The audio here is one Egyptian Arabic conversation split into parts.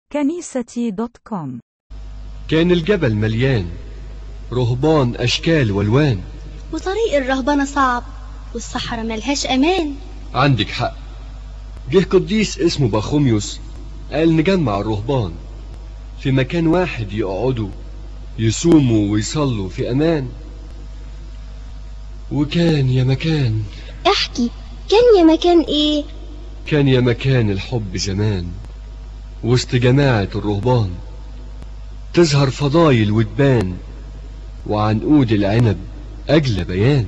كنيستي دوت كوم كان الجبل مليان رهبان أشكال والوان وطريق الرهبنة صعب والصحراء ملهاش أمان عندك حق جه قديس اسمه بخوميوس قال نجمع الرهبان في مكان واحد يقعدوا يصوموا ويصلوا في أمان وكان يا مكان احكي كان يا مكان ايه كان يا مكان الحب زمان وسط جماعة الرهبان تظهر فضايل وتبان وعنقود العنب أجلى بيان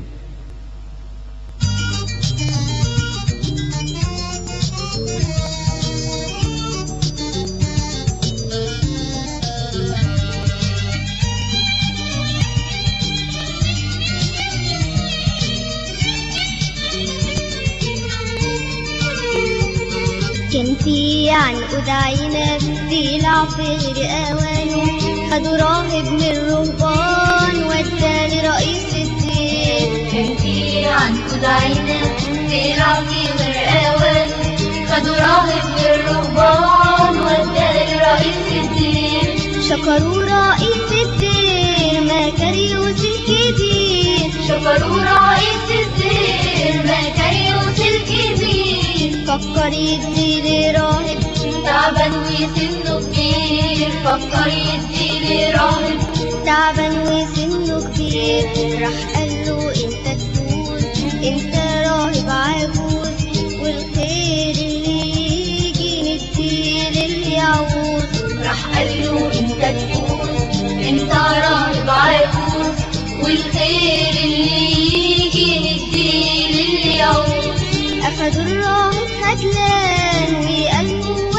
كان في عنقود عنب بيلعب في غير اوانه خدوا راهب من الرهبان وداه لرئيس الدين كان في عنقود عنب بيلعب في غير اوانه خدوا راهب من الرهبان وداه لرئيس الدين شكروا رئيس الدين مكاريوس الكبير شكروا رئيس الدين مكاريوس الكبير فكر يدي لراهب تعبان وسنه كبير فكر يدي لراهب تعبان وسنه كتير راح قال له انت تفوز انت راهب عجوز والخير اللي يجي نديه للي يعوز راح قال له انت تفوز انت راهب عجوز والخير اللي يجي نديه للي يعوز اخدوا الراهب خجلان وقال هو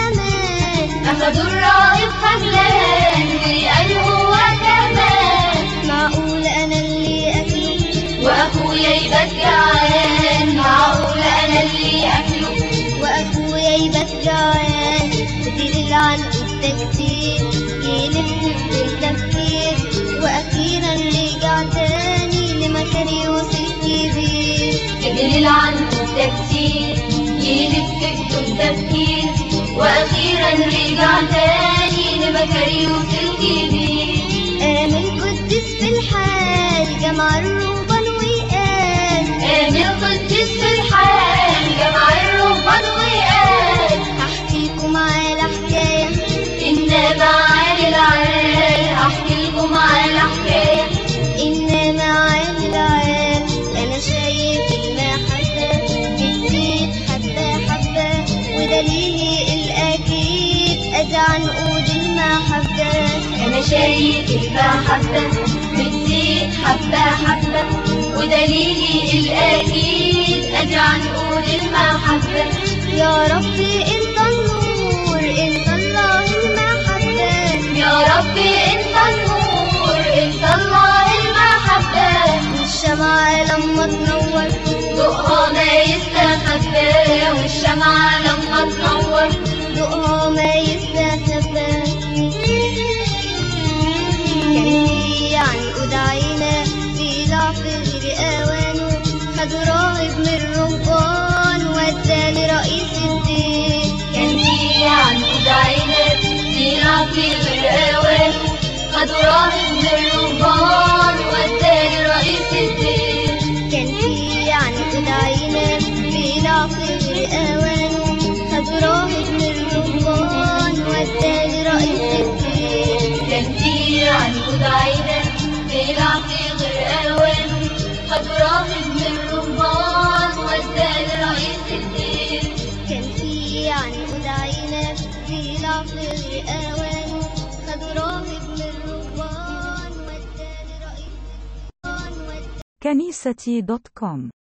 كمان أخدوا الراهب خجلان وقال هو كمان معقول انا اللي اكله وأخويا يبقى جعان معقول أنا اللي أكله واخويا يبقى جعان بديل العنقود ده كتير يلف بالتفكير واخيرا رجع تاني لمكاريوس الكبير فضل عنده كتير يلف بدون تفكير وأخيرا رجع تاني لمكاريوس الكبير قام القديس في الحال جمع الرهبان وقال قام القديس في الحال جمع الرهبان وقال هحكيكم على حكايه إنما عالي العال أحكي لكم على حكاية إنما عن العال أنا شايف المحبة بتزيد حبة حبة ودليلي الأكيد أدي عنقود المحبة أنا شايف المحبة بتزيد حبة حبة ودليلي الأكيد أدي عنقود المحبة يا رب أنت النور أنت الله المحبة يا رب أنت النور أنت الله المحبة والشمعة لما تنور ضوءها ما يستخبى والشمعة لما تنور ضوءها ما يستخبى كان في عنقود عينة بيلعب في غير أوانه خدوا راهب من الرهبان وداه لرئيس الدين كان في عنقود عنب بيلعب في الأوان خدوا راهب من الرهبان وداه لرئيس الدين كان في عنقود عينة بيلعب في غير أوانه خدوا راهب من الرهبان وداه لرئيس الدين كان في عنقود عنب بيلعب في غير أوانه خدوا راهب من الرهبان وداه لرئيس الدين كان في عنقود عنب بيلعب في غير أوانه خدوا راهب من الرهبان وداه لرئيس الدين كنيستي دوت كوم